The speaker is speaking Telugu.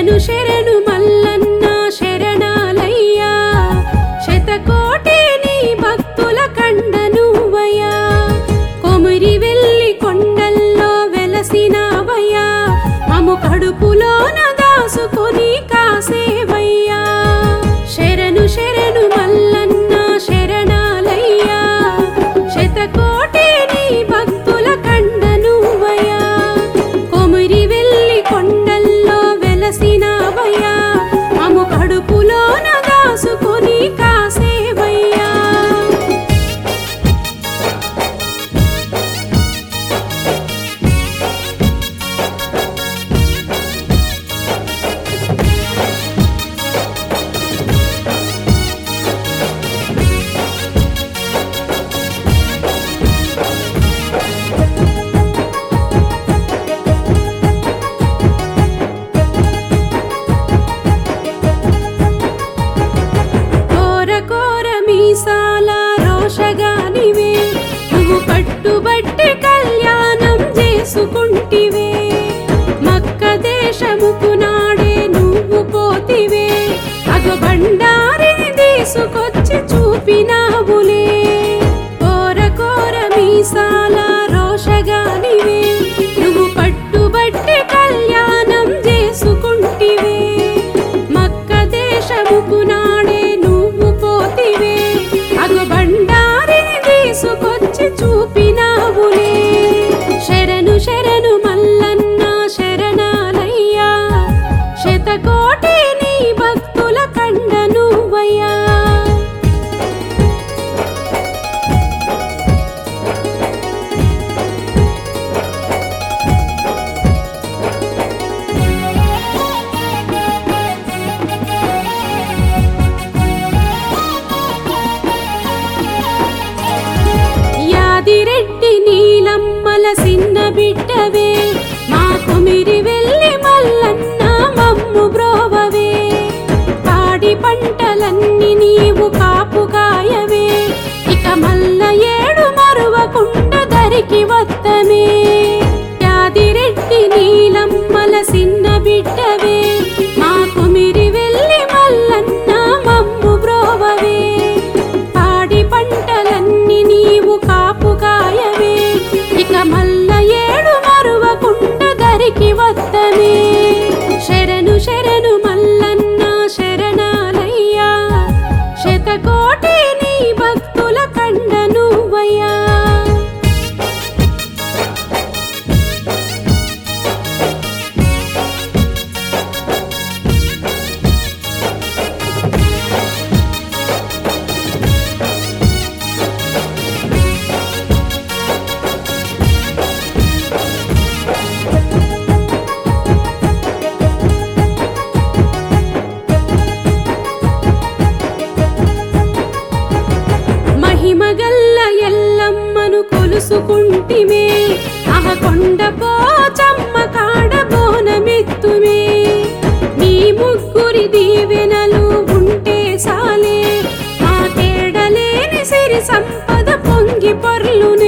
శరణు శరణు మల్లన్న శరణాలయ్యా శతకోటి నీ భక్తుల కండ నువ్వయ్యా కొమురి వెళ్ళి కొండల్లో వెలసినావయ్యా మము కడుపులోన దాసుకొని కాసేవయ్యా శరణు శరణు మల్లన్న శరణాలయ్యా శతకోటి నీ భక్తుల కండ నువ్వయ్యా కొమురి వెళ్ళి కొండల్లో వెలసినావయ్యా మము కడుపులోన దాసుకొని కాసేవయ్యా కోర కోర మీసాల రోషగానివే నువ్వు పట్టుబట్టి కళ్యాణం చేసుకుంటివే మక్క దేశముకు నాడే నువ్వు పోతివే అగ బండారిని తీసుకొచ్చి చూపినావులే కోర కోర మీసాల రోషగానివే నువ్వు పట్టుబట్టి కళ్యాణం చేసుకుంటివే మక్క దేశముకు నాడే నువ్వు పోతివే అగు బండారిని తీసుకొచ్చి చూపినావులే శరణు శరణు మల్లన్న శరణాలయ్యా శతకోటి నీ భక్తుల కండ నువ్వయ్యా యాదిరెడ్డి నీలమ్మల సిన్న బిడ్డవే మా కుమిరి వెళ్ళి మల్లన్న మమ్ము బ్రోవవే పాడి పంటలన్నీ నీవు కాపు కాయవే ఇక మల్ల ఏడు మరువకుండ దరికి వత్తమే యాదిరెడ్డి నీలమ్మల సిన్న బిడ్డవే మా కుమిరి వెళ్ళి మల్లన్న మమ్ము బ్రోవవే పాడి పంటలన్నీ నీవు కాపు కాయవే ఇక మల్ల ఏడు మరువకుండ దరికి వత్తనే శరణు శరణు మల్లన్న శరణాలయ్యా శతకోటి నీ భక్తుల కండ నువ్వయ్యా మహిమగల్ల ఎల్లమ్మను కొలుసుకుంటిమే అహ కొండ పోచమ్మ కాడ బోనమెత్తుమే నీ ముగ్గురి దీవెనలు ఉంటే సాలే మా తేడలేని సిరి సంపద పొంగి పొర్లు